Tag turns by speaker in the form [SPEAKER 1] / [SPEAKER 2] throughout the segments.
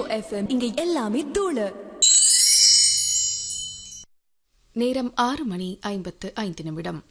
[SPEAKER 1] FM இங்க எல்லாமே தூளு
[SPEAKER 2] நேரம் ஆறு மணி ஐம்பத்து ஐந்து நிமிடம்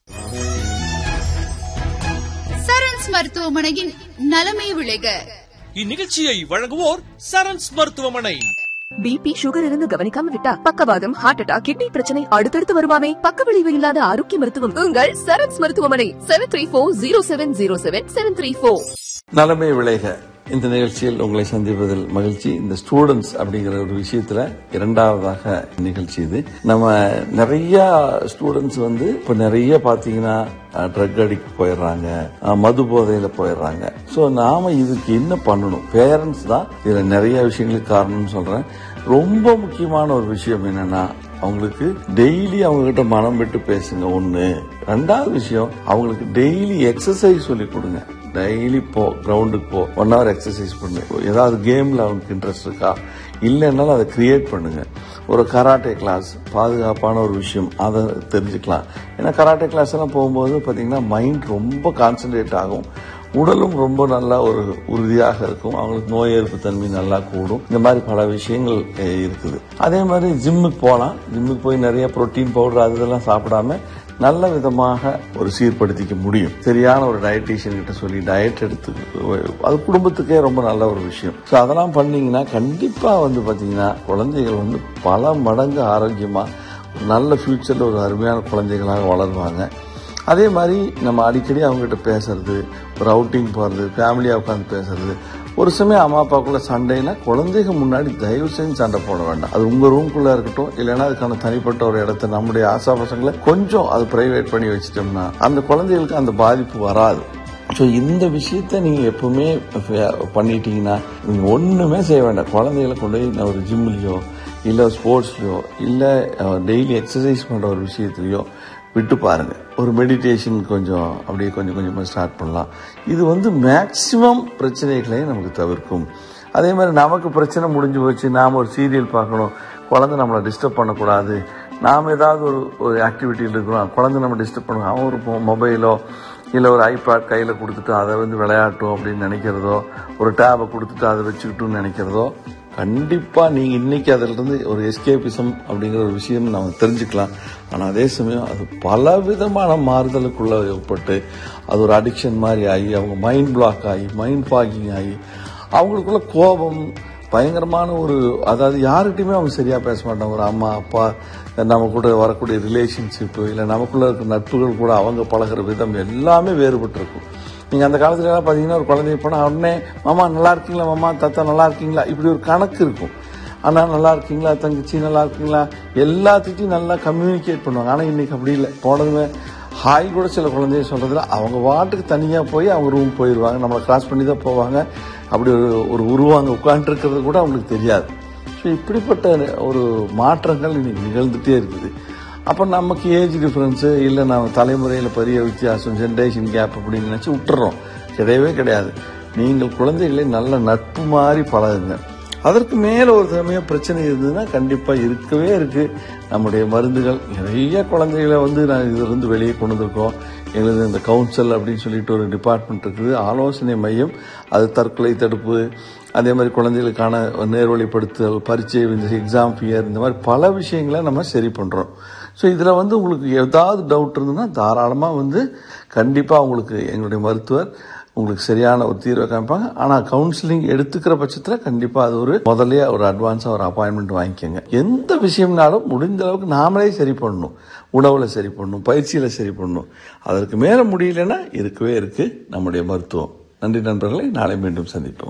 [SPEAKER 3] சரண்ஸ் மருத்துவமனையின் நலமே விளைக
[SPEAKER 4] இந்நிகழ்ச்சியை வழங்குவோர் சரண்ஸ் மருத்துவமனை
[SPEAKER 5] பிபி சுகர் இருந்து கவனிக்காம விட்டா பக்கவாதம் ஹார்ட் அட்டாக் கிட்னி பிரச்சனை அடுத்தடுத்து வருமாமே பக்க விளைவு இல்லாத ஆரோக்கிய மருத்துவம் உங்கள் சரண்ஸ் மருத்துவமனை seven three four zero seven zero seven seven three four
[SPEAKER 6] நலமே விளைக இந்த நிகழ்ச்சியில் உங்களை சந்திப்பதில் மகிழ்ச்சி இந்த ஸ்டூடெண்ட்ஸ் அப்படிங்கிற ஒரு விஷயத்துல இரண்டாவதாக நிகழ்ச்சி இது நம்ம நிறைய ஸ்டூடெண்ட்ஸ் வந்து இப்ப நிறைய பாத்தீங்கன்னா ட்ரக் அடிக்ட் போயிடுறாங்க அஹ், மது போதையில போயிடுறாங்க சோ நாம இதுக்கு என்ன பண்ணணும் பேரண்ட்ஸ் தான் இதுல நிறைய விஷயங்களுக்கு காரணம்னு சொல்றேன் ரொம்ப முக்கியமான ஒரு விஷயம் என்னன்னா அவங்களுக்கு டெய்லி அவங்க கிட்ட மனம் விட்டு பேசுங்க ஒண்ணு ரெண்டாவது விஷயம் அவங்களுக்கு டெய்லி எக்ஸசைஸ் சொல்லி கொடுங்க டெய்லி போ கிரவுண்டுக்கு போ ஒன் ஹவர் எக்ஸசைஸ் பண்ணு ஏதாவது கேம்ல அவனுக்கு இன்ட்ரெஸ்ட் இருக்கா இல்லைன்னாலும் அதை கிரியேட் பண்ணுங்க ஒரு கராட்டே கிளாஸ் பாதுகாப்பான ஒரு விஷயம் அதை தெரிஞ்சுக்கலாம் ஏன்னா கராட்டே கிளாஸ் எல்லாம் போகும்போது பாத்தீங்கன்னா மைண்ட் ரொம்ப கான்சென்ட்ரேட் ஆகும் உடலும் ரொம்ப நல்லா ஒரு உறுதியாக இருக்கும் அவங்களுக்கு நோய் எதிர்ப்பு தன்மை நல்லா கூடும் இந்த மாதிரி பல விஷயங்கள் அஹ், இருக்குது அதே மாதிரி ஜிம்முக்கு போகலாம் ஜிம்முக்கு போய் நிறைய புரோட்டீன் பவுடர் அது இதெல்லாம் சாப்பிடாம நல்ல விதமாக ஒரு சீர்படுத்திக்க முடியும் சரியான ஒரு டயட்டீஷியன் கிட்ட சொல்லி டயட் எடுத்து அது குடும்பத்துக்கே ரொம்ப நல்ல ஒரு விஷயம் ஸோ அதெல்லாம் பண்ணீங்கன்னா கண்டிப்பா வந்து பாத்தீங்கன்னா குழந்தைகள் வந்து பல மடங்கு ஆரோக்கியமா ஒரு நல்ல ஃபியூச்சர்ல ஒரு அருமையான குழந்தைகளாக வளருவாங்க அதே மாதிரி நம்ம அடிக்கடி அவங்ககிட்ட பேசுறது ஒரு அவுட்டிங் போறது ஃபேமிலியா உட்காந்து பேசுறது ஒரு சமயம் அம்மா அப்பாக்குள்ள சண்டைனா குழந்தைங்க முன்னாடி தயவு செஞ்சு சண்டை போட வேண்டாம் அது உங்க ரூம்குள்ள இருக்கட்டும் இல்லைன்னா அதுக்கான தனிப்பட்ட ஒரு இடத்த நம்முடைய ஆசா பசங்களை கொஞ்சம் அது பிரைவேட் பண்ணி வச்சிட்டோம்னா அந்த குழந்தைகளுக்கு அந்த பாதிப்பு வராது ஸோ இந்த விஷயத்த நீங்க எப்பவுமே பண்ணிட்டீங்கன்னா நீங்க ஒண்ணுமே செய்ய வேண்டாம் குழந்தைகளை கொண்டு போய் நான் ஒரு ஜிம்லயோ இல்ல ஸ்போர்ட்ஸ்லயோ இல்ல டெய்லி எக்ஸசைஸ் பண்ற ஒரு விஷயத்துலயோ விட்டு பாருங்க ஒரு மெடிடேஷன் கொஞ்சம் அப்படியே கொஞ்சம் கொஞ்சமா ஸ்டார்ட் பண்ணலாம் இது வந்து மேக்சிமம் பிரச்சனைகளை நமக்கு தவிர்க்கும் அதே மாதிரி நமக்கு பிரச்சனை முடிஞ்சு போச்சு நாம ஒரு சீரியல் பார்க்கணும் குழந்தை நம்மளை டிஸ்டர்ப் பண்ணக்கூடாது நாம் ஏதாவது ஒரு ஒரு ஆக்டிவிட்டியில் இருக்கிறோம் குழந்தை நம்ம டிஸ்டர்ப் பண்ணுவோம் அவன் ஒரு மொபைலோ இல்லை ஒரு ஐபேட் கையில் கொடுத்துட்டு அதை வந்து விளையாட்டும் அப்படின்னு நினைக்கிறதோ ஒரு டேபை கொடுத்துட்டு அதை வச்சுக்கிட்டுன்னு நினைக்கிறதோ கண்டிப்பாக நீங்கள் இன்னைக்கு அதிலிருந்து ஒரு எஸ்கேபிசம் அப்படிங்கிற ஒரு விஷயம் நம்ம தெரிஞ்சுக்கலாம் ஆனால் அதே சமயம் அது பல விதமான மாறுதலுக்குள்ள ஏற்பட்டு அது ஒரு அடிக்ஷன் மாதிரி ஆகி அவங்க மைண்ட் பிளாக் ஆகி மைண்ட் ஃபாகிங் ஆகி அவங்களுக்குள்ள கோபம் பயங்கரமான ஒரு அதாவது யார்கிட்டயுமே அவங்க சரியா பேச மாட்டாங்க ஒரு அம்மா அப்பா நம்ம கூட வரக்கூடிய ரிலேஷன்ஷிப்பு இல்லை நமக்குள்ள இருக்கிற நட்புகள் கூட அவங்க பழகுற விதம் எல்லாமே வேறுபட்டு இருக்கும் நீங்க அந்த காலத்துல எல்லாம் பாத்தீங்கன்னா ஒரு குழந்தைய போனா உடனே மாமா நல்லா இருக்கீங்களா மாமா தாத்தா நல்லா இருக்கீங்களா இப்படி ஒரு கணக்கு இருக்கும் அண்ணா நல்லா இருக்கீங்களா தங்கச்சி நல்லா இருக்கீங்களா எல்லாத்துக்கிட்டையும் நல்லா கம்யூனிகேட் பண்ணுவாங்க ஆனா இன்னைக்கு அப்படி இல்லை போனதுமே ஹாய் கூட சில குழந்தைய சொல்றதுல அவங்க வாட்டுக்கு தனியா போய் அவங்க ரூம் போயிடுவாங்க நம்மளை கிராஸ் பண்ணி தான் போவாங்க அப்படி ஒரு ஒரு உருவாங்க உட்காந்துருக்கிறது கூட அவங்களுக்கு தெரியாது ஸோ இப்படிப்பட்ட ஒரு மாற்றங்கள் இன்னைக்கு நிகழ்ந்துட்டே இருக்குது அப்போ நமக்கு ஏஜ் டிஃபரன்ஸு இல்லை நம்ம தலைமுறையில் பெரிய வித்தியாசம் ஜென்ரேஷன் கேப் அப்படின்னு நினச்சி விட்டுறோம் கிடையவே கிடையாது நீங்கள் குழந்தைகளை நல்ல நட்பு மாதிரி பழகுங்க அதற்கு மேல ஒரு சமயம் பிரச்சனை இருந்ததுன்னா கண்டிப்பா இருக்கவே இருக்கு நம்முடைய மருந்துகள் நிறைய குழந்தைகளை வந்து நான் இதுல இருந்து வெளியே கொண்டு வந்திருக்கோம் எங்களுக்கு இந்த கவுன்சில் அப்படின்னு சொல்லிட்டு ஒரு டிபார்ட்மெண்ட் இருக்குது ஆலோசனை மையம் அது தற்கொலை தடுப்பு அதே மாதிரி குழந்தைகளுக்கான நேர்வழிப்படுத்துதல் பரீட்சை இந்த எக்ஸாம் ஃபியர் இந்த மாதிரி பல விஷயங்களை நம்ம சரி பண்றோம் ஸோ இதில் வந்து உங்களுக்கு ஏதாவது டவுட் இருந்ததுன்னா தாராளமாக வந்து கண்டிப்பாக உங்களுக்கு எங்களுடைய மருத்துவர் உங்களுக்கு சரியான ஒரு தீர்வை காமிப்பாங்க ஆனால் கவுன்சிலிங் எடுத்துக்கிற பட்சத்தில் கண்டிப்பாக அது ஒரு முதல்லயே ஒரு அட்வான்ஸாக ஒரு அப்பாயின்மெண்ட் வாங்கிக்கோங்க எந்த விஷயம்னாலும் முடிந்த அளவுக்கு நாமளே சரி பண்ணணும் உணவில் சரி பண்ணணும் பயிற்சியில் சரி பண்ணணும் அதற்கு மேலே முடியலன்னா இருக்கவே இருக்கு நம்முடைய மருத்துவம் நன்றி நண்பர்களை நாளை மீண்டும் சந்திப்போம்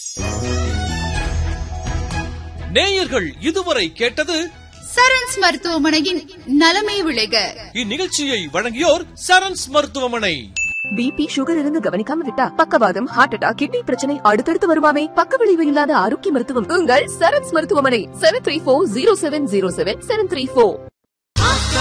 [SPEAKER 4] நேயர்கள் இதுவரை கேட்டது
[SPEAKER 3] சரண்ஸ் மருத்துவமனையின் நலமே விளைக
[SPEAKER 4] இந்நிகழ்ச்சியை வழங்கியோர் சரண்ஸ் மருத்துவமனை
[SPEAKER 5] பிபி சுகர் இருந்து கவனிக்காம விட்டா பக்கவாதம் ஹார்ட் அட்டாக் கிட்னி பிரச்சனை அடுத்தடுத்து வருமாமே பக்க விளைவு இல்லாத ஆரோக்கிய மருத்துவம் உங்கள் சரண்ஸ் மருத்துவமனை seven three four zero seven zero seven seven three four